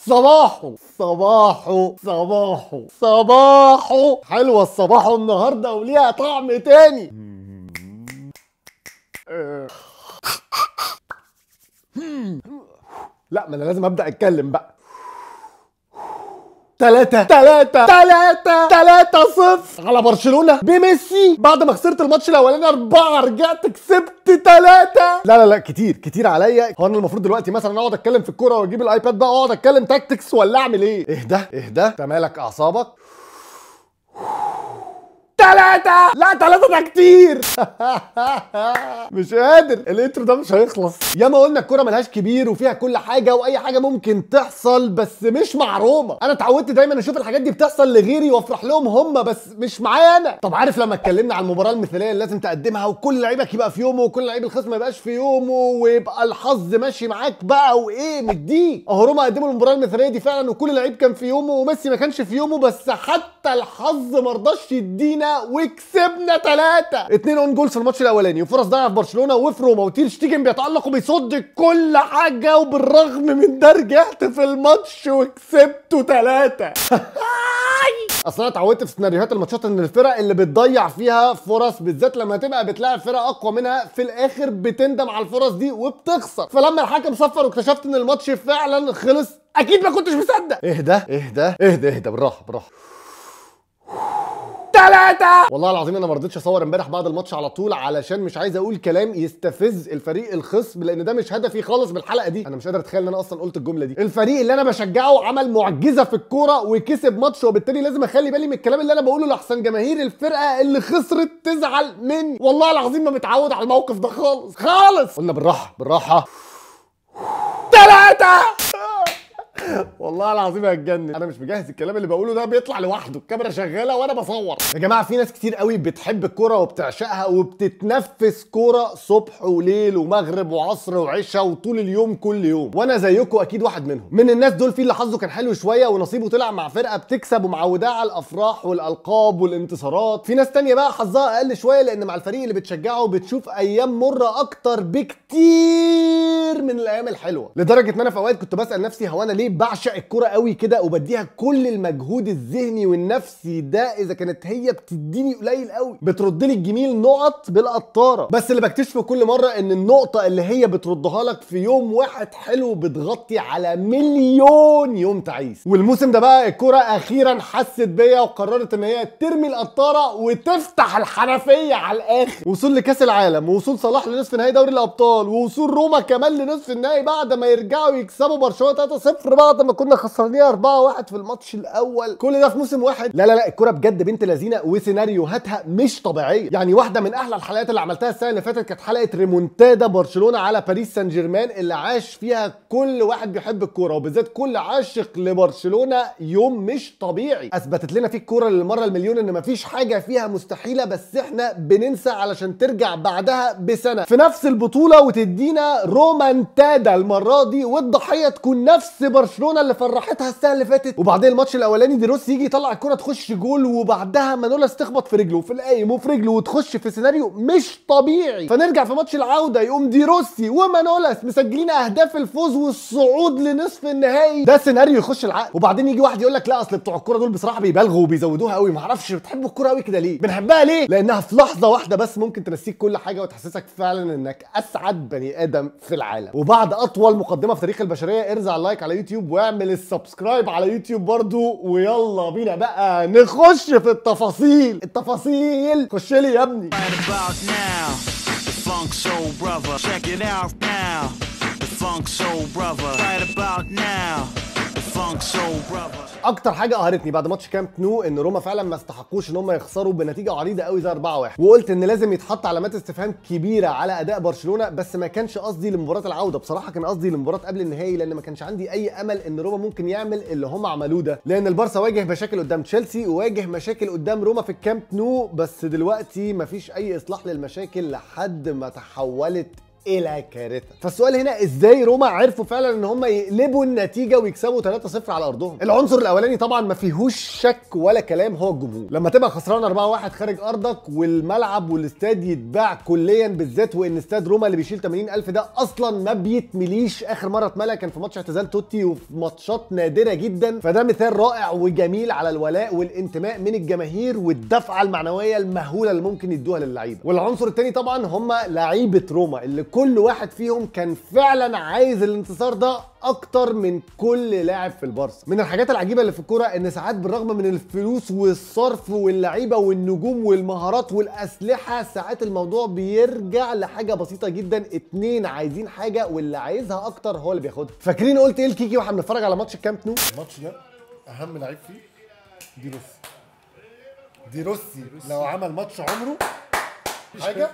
صباحو صباحو صباحو صباحو حلوه الصباحو النهارده وليها طعم تاني لا ما انا لازم ابدا اتكلم بقى تلاتة تلاتة تلاتة تلاتة صفر على برشلونة بميسي بعد ما خسرت الماتش الاولاني أربعة رجعت كسبت تلاتة لا لا لا كتير كتير عليا هو انا المفروض دلوقتي مثلا اقعد اتكلم في الكورة واجيب الايباد بقى واقعد اتكلم تاكتكس ولا اعمل ايه؟ اهدى اهدى انت مالك اعصابك تلاتة لا تلاتة ده كتير مش قادر الانترو ده مش هيخلص ياما قلنا الكوره ملهاش كبير وفيها كل حاجه واي حاجه ممكن تحصل بس مش مع روما انا اتعودت دايما اشوف الحاجات دي بتحصل لغيري وافرح لهم هم بس مش معايا انا طب عارف لما اتكلمنا عن المباراه المثاليه اللي لازم تقدمها وكل لعيبك يبقى في يومه وكل لعيب الخصم ما يبقاش في يومه ويبقى الحظ ماشي معاك بقى وايه مديك اهو روما قدموا المباراه المثاليه دي فعلا وكل لعيب كان في يومه وميسي ما كانش في يومه بس حتى الحظ ما رضاش يدينا وكسبنا ثلاثة اتنين اون جولز في الماتش الاولاني وفرص ضايعه في برشلونه وفي روما وتير شتيجن بيتالق وبيصد كل حاجه وبالرغم من ده رجعت في الماتش وكسبته ثلاثة اصل انا اتعودت في سيناريوهات الماتشات ان الفرق اللي بتضيع فيها فرص بالذات لما تبقى بتلاعب فرق اقوى منها في الاخر بتندم على الفرص دي وبتخسر فلما الحكم صفر واكتشفت ان الماتش فعلا خلص اكيد ما كنتش مصدق اهدى اهدى اهدى اهدى بالراحه بالراحه ثلاثة والله العظيم انا ما رضيتش اصور امبارح بعد الماتش على طول علشان مش عايز اقول كلام يستفز الفريق الخصم لان ده مش هدفي خالص بالحلقه دي انا مش قادر اتخيل ان انا اصلا قلت الجمله دي الفريق اللي انا بشجعه عمل معجزه في الكوره وكسب ماتش وبالتالي لازم اخلي بالي من الكلام اللي انا بقوله لاحسن جماهير الفرقه اللي خسرت تزعل مني والله العظيم ما متعود على الموقف ده خالص خالص قلنا بالراحه بالراحه ثلاثة والله العظيم هتجنن انا مش مجهز الكلام اللي بقوله ده بيطلع لوحده الكاميرا شغاله وانا بصور يا جماعه في ناس كتير قوي بتحب الكوره وبتعشقها وبتتنفس كوره صبح وليل ومغرب وعصر وعشاء وطول اليوم كل يوم وانا زيكم اكيد واحد منهم من الناس دول في اللي حظه كان حلو شويه ونصيبه طلع مع فرقه بتكسب ومعوداه على الافراح والالقاب والانتصارات في ناس تانية بقى حظها اقل شويه لان مع الفريق اللي بتشجعه بتشوف ايام مره اكتر بكتير من الايام الحلوه لدرجه ان انا في اوقات كنت بسال نفسي هو انا ليه بعشق الكوره قوي كده وبديها كل المجهود الذهني والنفسي ده اذا كانت هي بتديني قليل قوي بترد لي الجميل نقط بالقطاره بس اللي بكتشفه كل مره ان النقطه اللي هي بتردها لك في يوم واحد حلو بتغطي على مليون يوم تعيس والموسم ده بقى الكوره اخيرا حست بيا وقررت ان هي ترمي القطاره وتفتح الحنفيه على الاخر وصول لكاس العالم ووصول صلاح لنصف نهائي دوري الابطال ووصول روما كمان لنصف النهائي بعد ما يرجعوا يكسبوا برشلونه 3-0 بعد ما كنا خسرانين 4-1 في الماتش الاول كل ده في موسم واحد لا لا لا الكوره بجد بنت لذينه وسيناريوهاتها مش طبيعيه يعني واحده من احلى الحلقات اللي عملتها السنه اللي فاتت كانت حلقه ريمونتادا برشلونه على باريس سان جيرمان اللي عاش فيها كل واحد بيحب الكوره وبالذات كل عاشق لبرشلونه يوم مش طبيعي اثبتت لنا فيه الكوره للمره المليون ان مفيش حاجه فيها مستحيله بس احنا بننسى علشان ترجع بعدها بسنه في نفس البطوله وتدينا رومانتادا المره دي والضحيه تكون نفس برشلونه اللي فرحتها السنه اللي فاتت وبعدين الماتش الاولاني دي روسي يجي يطلع الكره تخش جول وبعدها مانولاس تخبط في رجله وفي القايم وفي رجله وتخش في سيناريو مش طبيعي فنرجع في ماتش العوده يقوم دي روسي ومانولاس مسجلين اهداف الفوز والصعود لنصف النهائي ده سيناريو يخش العقل وبعدين يجي واحد يقول لك لا اصل بتوع الكوره دول بصراحه بيبالغوا وبيزودوها قوي ما اعرفش بتحبوا الكوره قوي كده ليه بنحبها ليه لانها في لحظه واحده بس ممكن تنسيك كل حاجه وتحسسك فعلا انك اسعد بني ادم في العالم وبعد اطول مقدمه في تاريخ البشريه ارزع اللايك على يوتيوب واعمل السبسكرايب على يوتيوب برضو ويلا بينا بقى نخش في التفاصيل التفاصيل خش لي يا ابني Right about now, the Funk Soul Brother. Check it out now, the Funk Soul Brother. Right about now, the Funk Soul Brother. اكتر حاجه قهرتني بعد ماتش كامب نو ان روما فعلا ما استحقوش ان هم يخسروا بنتيجه عريضه قوي زي 4-1 وقلت ان لازم يتحط علامات استفهام كبيره على اداء برشلونه بس ما كانش قصدي لمباراه العوده بصراحه كان قصدي لمباراه قبل النهائي لان ما كانش عندي اي امل ان روما ممكن يعمل اللي هم عملوه ده لان البارسا واجه مشاكل قدام تشيلسي وواجه مشاكل قدام روما في الكامب نو بس دلوقتي ما فيش اي اصلاح للمشاكل لحد ما تحولت الى كارثه فالسؤال هنا ازاي روما عرفوا فعلا ان هم يقلبوا النتيجه ويكسبوا 3-0 على ارضهم العنصر الاولاني طبعا ما فيهوش شك ولا كلام هو الجمهور لما تبقى خسران 4-1 خارج ارضك والملعب والاستاد يتباع كليا بالذات وان استاد روما اللي بيشيل 80000 ده اصلا ما بيتمليش اخر مره اتملى كان في ماتش اعتزال توتي وفي ماتشات نادره جدا فده مثال رائع وجميل على الولاء والانتماء من الجماهير والدفعه المعنويه المهوله اللي ممكن يدوها للعيبه والعنصر الثاني طبعا هم لعيبه روما اللي كل واحد فيهم كان فعلا عايز الانتصار ده اكتر من كل لاعب في البارسا من الحاجات العجيبه اللي في الكوره ان ساعات بالرغم من الفلوس والصرف واللعيبه والنجوم والمهارات والاسلحه ساعات الموضوع بيرجع لحاجه بسيطه جدا اتنين عايزين حاجه واللي عايزها اكتر هو اللي بياخدها فاكرين قلت ايه الكيكي واحنا بنتفرج على ماتش الكامب نو الماتش ده اهم لعيب فيه دي روسي دي روسي لو عمل ماتش عمره حاجه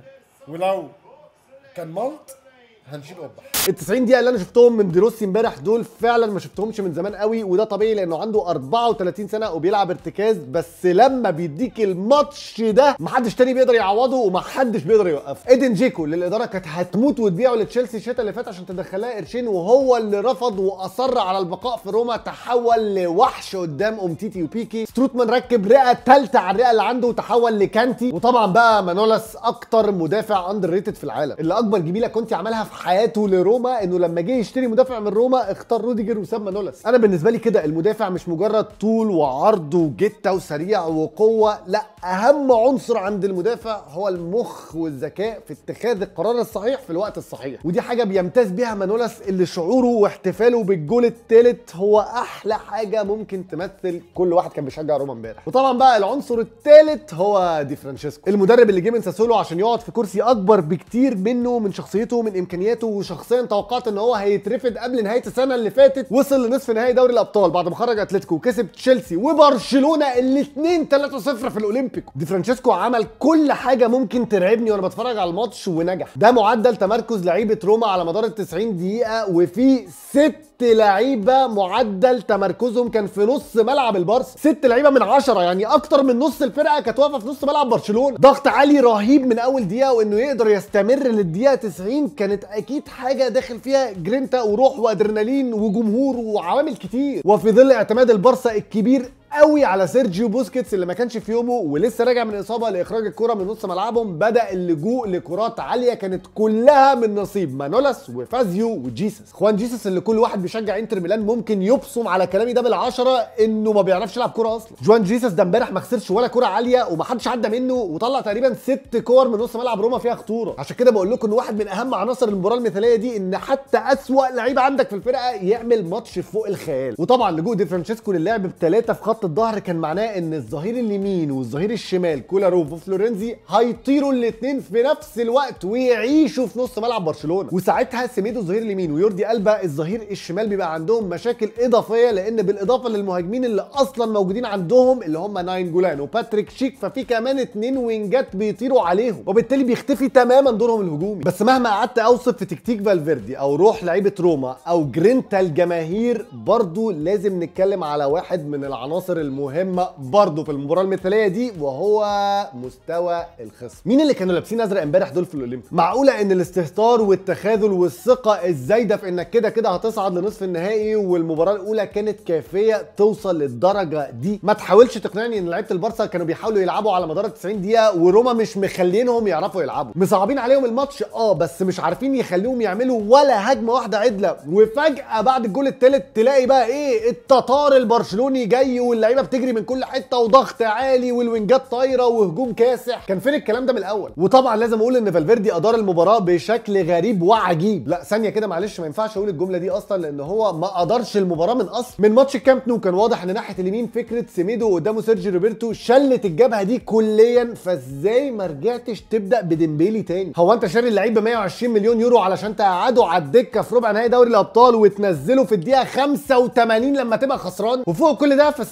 ولو كان مالت هنشيل قبح ال 90 دقيقة اللي انا شفتهم من ديروسي امبارح دول فعلا ما شفتهمش من زمان قوي وده طبيعي لانه عنده 34 سنة وبيلعب ارتكاز بس لما بيديك الماتش ده محدش تاني بيقدر يعوضه ومحدش بيقدر يوقفه ايدن جيكو اللي الادارة كانت هتموت وتبيعه لتشيلسي الشتاء اللي فات عشان تدخلها قرشين وهو اللي رفض واصر على البقاء في روما تحول لوحش قدام امتيتي وبيكي ستروتمان ركب رئة تالتة على الرئة اللي عنده وتحول لكانتي وطبعا بقى مانولاس اكتر مدافع اندر ريتد في العالم اللي اكبر جميلة كنت عملها في حياته لروما انه لما جه يشتري مدافع من روما اختار روديجر وساب مانولاس انا بالنسبه لي كده المدافع مش مجرد طول وعرض وجته وسريع وقوه لا اهم عنصر عند المدافع هو المخ والذكاء في اتخاذ القرار الصحيح في الوقت الصحيح ودي حاجه بيمتاز بيها مانولاس اللي شعوره واحتفاله بالجول الثالث هو احلى حاجه ممكن تمثل كل واحد كان بيشجع روما امبارح وطبعا بقى العنصر الثالث هو دي فرانشيسكو المدرب اللي جه من ساسولو عشان يقعد في كرسي اكبر بكتير منه من شخصيته من امكانياته وشخصيا توقعت ان هو هيترفد قبل نهايه السنه اللي فاتت وصل لنصف نهائي دوري الابطال بعد ما خرج اتلتيكو وكسب تشيلسي وبرشلونه الاثنين 3-0 في الاولمبيكو دي فرانشيسكو عمل كل حاجه ممكن ترعبني وانا بتفرج على الماتش ونجح ده معدل تمركز لعيبه روما على مدار ال 90 دقيقه وفي ست لعيبه معدل تمركزهم كان في نص ملعب البارسا ست لعيبه من عشرة يعني اكتر من نص الفرقه كانت واقفه في نص ملعب برشلونه ضغط عالي رهيب من اول دقيقه وانه يقدر يستمر للدقيقه 90 كانت اكيد حاجه داخل فيها جرينتا وروح وادرينالين وجمهور وعوامل كتير وفي ظل اعتماد البارسا الكبير قوي على سيرجيو بوسكيتس اللي ما كانش في يومه ولسه راجع من اصابه لاخراج الكره من نص ملعبهم بدا اللجوء لكرات عاليه كانت كلها من نصيب مانولاس وفازيو وجيسس خوان جيسس اللي كل واحد بيشجع انتر ميلان ممكن يبصم على كلامي ده بالعشره انه ما بيعرفش يلعب كوره اصلا جوان جيسس ده امبارح ما خسرش ولا كوره عاليه ومحدش عدى منه وطلع تقريبا ست كور من نص ملعب روما فيها خطوره عشان كده بقول لكم ان واحد من اهم عناصر المباراه المثاليه دي ان حتى اسوا لعيب عندك في الفرقه يعمل ماتش فوق الخيال وطبعا لجوء دي فرانشيسكو للعب بثلاثه في خط الظهر كان معناه ان الظهير اليمين والظهير الشمال كولاروف وفلورنزي هيطيروا الاثنين في نفس الوقت ويعيشوا في نص ملعب برشلونه وساعتها سميدو الظهير اليمين ويوردي البا الظهير الشمال بيبقى عندهم مشاكل اضافيه لان بالاضافه للمهاجمين اللي اصلا موجودين عندهم اللي هم ناين جولان وباتريك شيك ففي كمان اتنين وينجات بيطيروا عليهم وبالتالي بيختفي تماما دورهم الهجومي بس مهما قعدت اوصف في تكتيك فالفيردي او روح لعيبه روما او جرينتا الجماهير برضو لازم نتكلم على واحد من العناصر المهمه برضو في المباراه المثاليه دي وهو مستوى الخصم مين اللي كانوا لابسين ازرق امبارح دول في الاولمبيك معقوله ان الاستهتار والتخاذل والثقه الزايده في انك كده كده هتصعد لنصف النهائي والمباراه الاولى كانت كافيه توصل للدرجه دي ما تحاولش تقنعني ان لعيبه البارسا كانوا بيحاولوا يلعبوا على مدار ال 90 دقيقه وروما مش مخلينهم يعرفوا يلعبوا مصعبين عليهم الماتش اه بس مش عارفين يخليهم يعملوا ولا هجمه واحده عدله وفجاه بعد الجول الثالث تلاقي بقى ايه التتار البرشلوني جاي واللعيبه بتجري من كل حته وضغط عالي والوينجات طايره وهجوم كاسح كان فين الكلام ده من الاول وطبعا لازم اقول ان فالفيردي ادار المباراه بشكل غريب وعجيب لا ثانيه كده معلش ما ينفعش اقول الجمله دي اصلا لان هو ما ادارش المباراه من اصل من ماتش الكامب نو كان واضح ان ناحيه اليمين فكره سيميدو قدامه سيرجي روبرتو شلت الجبهه دي كليا فازاي ما رجعتش تبدا بديمبيلي تاني هو انت شاري اللعيب ب 120 مليون يورو علشان تقعده على الدكه في ربع نهائي دوري الابطال وتنزله في الدقيقه 85 لما تبقى خسران وفوق كل ده فسناب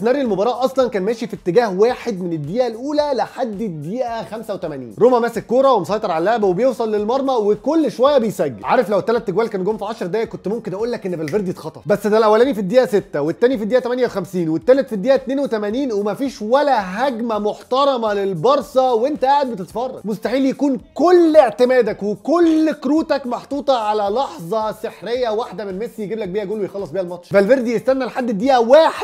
سيناريو المباراه اصلا كان ماشي في اتجاه واحد من الدقيقه الاولى لحد الدقيقه 85 روما ماسك كوره ومسيطر على اللعبه وبيوصل للمرمى وكل شويه بيسجل عارف لو الثلاث اجوال كانوا جم في 10 دقايق كنت ممكن اقول لك ان فالفيردي اتخطف بس ده الاولاني في الدقيقه 6 والثاني في الدقيقه 58 والثالث في الدقيقه 82 ومفيش ولا هجمه محترمه للبارسا وانت قاعد بتتفرج مستحيل يكون كل اعتمادك وكل كروتك محطوطه على لحظه سحريه واحده من ميسي يجيب لك بيها جول ويخلص بيها الماتش فالفيردي يستنى لحد الدقيقه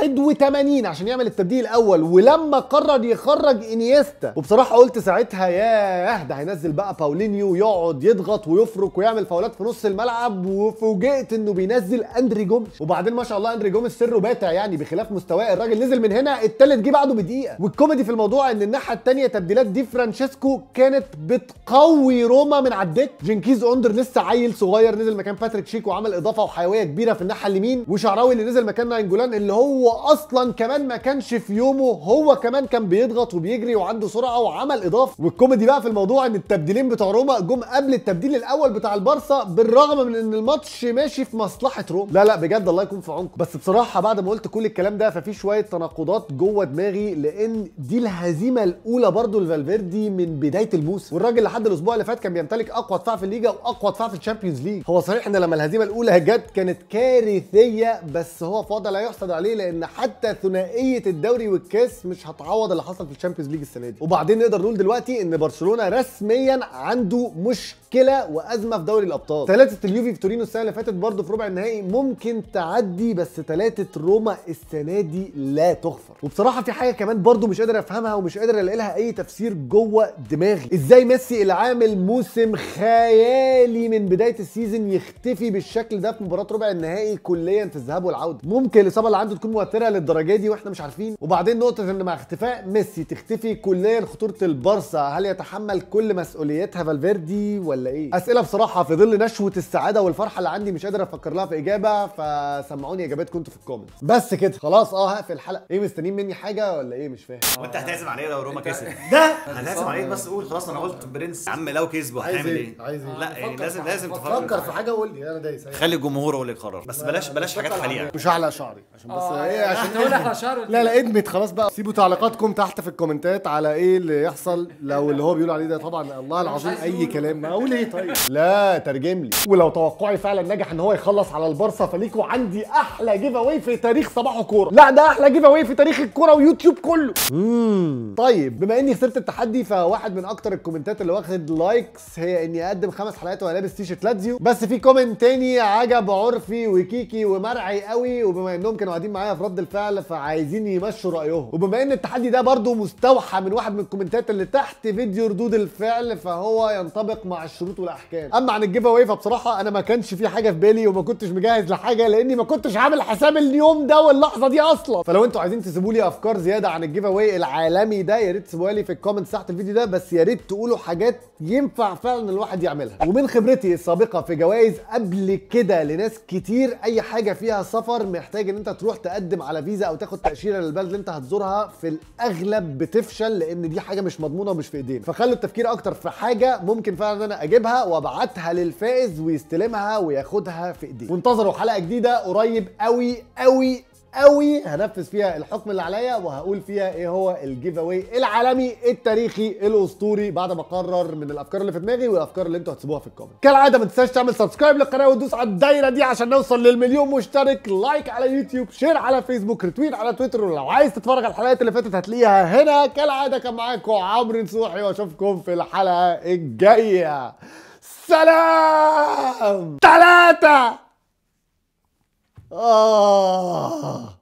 81 عشان يعمل التبديل الاول ولما قرر يخرج انيستا وبصراحه قلت ساعتها ياه ده هينزل بقى باولينيو يقعد يضغط ويفرك ويعمل فاولات في نص الملعب وفوجئت انه بينزل اندري جوميز وبعدين ما شاء الله اندري جوميز سره باتع يعني بخلاف مستواه الراجل نزل من هنا التالت جه بعده بدقيقه والكوميدي في الموضوع ان الناحيه الثانيه تبديلات دي فرانشيسكو كانت بتقوي روما من على الدك جنكيز اوندر لسه عيل صغير نزل مكان باتريك شيك وعمل اضافه وحيويه كبيره في الناحيه اليمين وشعراوي اللي نزل مكان ناينجولان اللي هو اصلا كمان ما كانش في يومه هو كمان كان بيضغط وبيجري وعنده سرعه وعمل اضافه والكوميدي بقى في الموضوع ان التبديلين بتوع روما جم قبل التبديل الاول بتاع البارسا بالرغم من ان الماتش ماشي في مصلحه روما لا لا بجد الله يكون في عونكم بس بصراحه بعد ما قلت كل الكلام ده ففي شويه تناقضات جوه دماغي لان دي الهزيمه الاولى برضو لفالفيردي من بدايه الموسم والراجل لحد الاسبوع اللي فات كان بيمتلك اقوى دفاع في الليجا واقوى دفاع في الشامبيونز ليج هو صحيح ان لما الهزيمه الاولى جت كانت كارثيه بس هو في وضع لا يحسد عليه لان حتى ثنائيه الدوري والكاس مش هتعوض اللي حصل في الشامبيونز ليج السنه دي وبعدين نقدر نقول دلوقتي ان برشلونه رسميا عنده مشكله وازمه في دوري الابطال ثلاثه اليوفي في تورينو السنه اللي فاتت برضه في ربع النهائي ممكن تعدي بس ثلاثه روما السنه دي لا تغفر وبصراحه في حاجه كمان برضه مش قادر افهمها ومش قادر الاقي لها اي تفسير جوه دماغي ازاي ميسي اللي عامل موسم خيالي من بدايه السيزون يختفي بالشكل ده في مباراه ربع النهائي كليا في الذهاب والعوده ممكن الاصابه اللي عنده تكون مؤثره للدرجه دي واحنا مش عارفين وبعدين نقطه ان مع اختفاء ميسي تختفي كليا خطوره البارسا هل يتحمل كل مسؤوليتها فالفيردي ولا ايه اسئله بصراحه في ظل نشوه السعاده والفرحه اللي عندي مش قادر افكر لها في اجابه فسمعوني اجاباتكم انتوا في الكومنتس بس كده خلاص اه هقفل الحلقه ايه مستنيين مني حاجه ولا ايه مش فاهم وانت هتعزم عليه لو روما كسب ده هتعزم عليه بس قول خلاص انا قلت برنس يا عم لو كسبوا عايز هتعمل ايه ايه؟ عايز ايه لا يعني لازم لازم فكر تفكر في حاجه وقول لي انا دايس خلي الجمهور هو اللي يقرر بس بلاش بلاش حاجات حليقه مش هعلق شعري عشان بس ايه عشان تقول احنا شهر لا لا ادمت خلاص بقى سيبوا تعليقاتكم تحت في الكومنتات على ايه اللي يحصل لو اللي هو بيقول عليه ده طبعا الله العظيم عايز اي يقول. كلام ما اقول ايه طيب لا ترجم لي ولو توقعي فعلا نجح ان هو يخلص على البارسا فليكوا عندي احلى جيف اواي في تاريخ صباحو كوره لا ده احلى جيف اواي في تاريخ الكوره ويوتيوب كله امم طيب بما اني خسرت التحدي فواحد من اكتر الكومنتات اللي واخد لايكس هي اني اقدم خمس حلقات وانا لابس تيشرت لاتزيو بس في كومنت تاني عجب عرفي وكيكي ومرعي قوي وبما انهم كانوا قاعدين معايا في رد الفعل فعايزين يمشوا رايهم وبما ان التحدي ده برضو مستوحى من واحد من الكومنتات اللي تحت فيديو ردود الفعل فهو ينطبق مع الشروط والاحكام اما عن الجيف اواي فبصراحه انا ما كانش في حاجه في بالي وما كنتش مجهز لحاجه لاني ما كنتش عامل حساب اليوم ده واللحظه دي اصلا فلو انتوا عايزين تسيبوا لي افكار زياده عن الجيف اواي العالمي ده يا ريت تسيبوها لي في الكومنتس تحت الفيديو ده بس يا ريت تقولوا حاجات ينفع فعلا الواحد يعملها ومن خبرتي السابقه في جوائز قبل كده لناس كتير اي حاجه فيها سفر محتاج ان انت تروح تقدم على فيزا او تاخد تاشيره للبلد اللي انت هتزورها في الاغلب بتفشل لان دي حاجه مش مضمونه ومش في ايدينا فخلوا التفكير اكتر في حاجه ممكن فعلا ان انا اجيبها وابعتها للفائز ويستلمها وياخدها في ايديه وانتظروا حلقه جديده قريب قوي قوي قوي هنفذ فيها الحكم اللي عليا وهقول فيها ايه هو الجيف اواي العالمي التاريخي الاسطوري بعد ما اقرر من الافكار اللي في دماغي والافكار اللي انتوا هتسيبوها في الكومنت كالعاده ما تنساش تعمل سبسكرايب للقناه وتدوس على الدايره دي عشان نوصل للمليون مشترك لايك على يوتيوب شير على فيسبوك ريتويت على تويتر ولو عايز تتفرج على الحلقات اللي فاتت هتلاقيها هنا كالعاده كان معاكم عمرو نصوحي واشوفكم في الحلقه الجايه سلام ثلاثة آه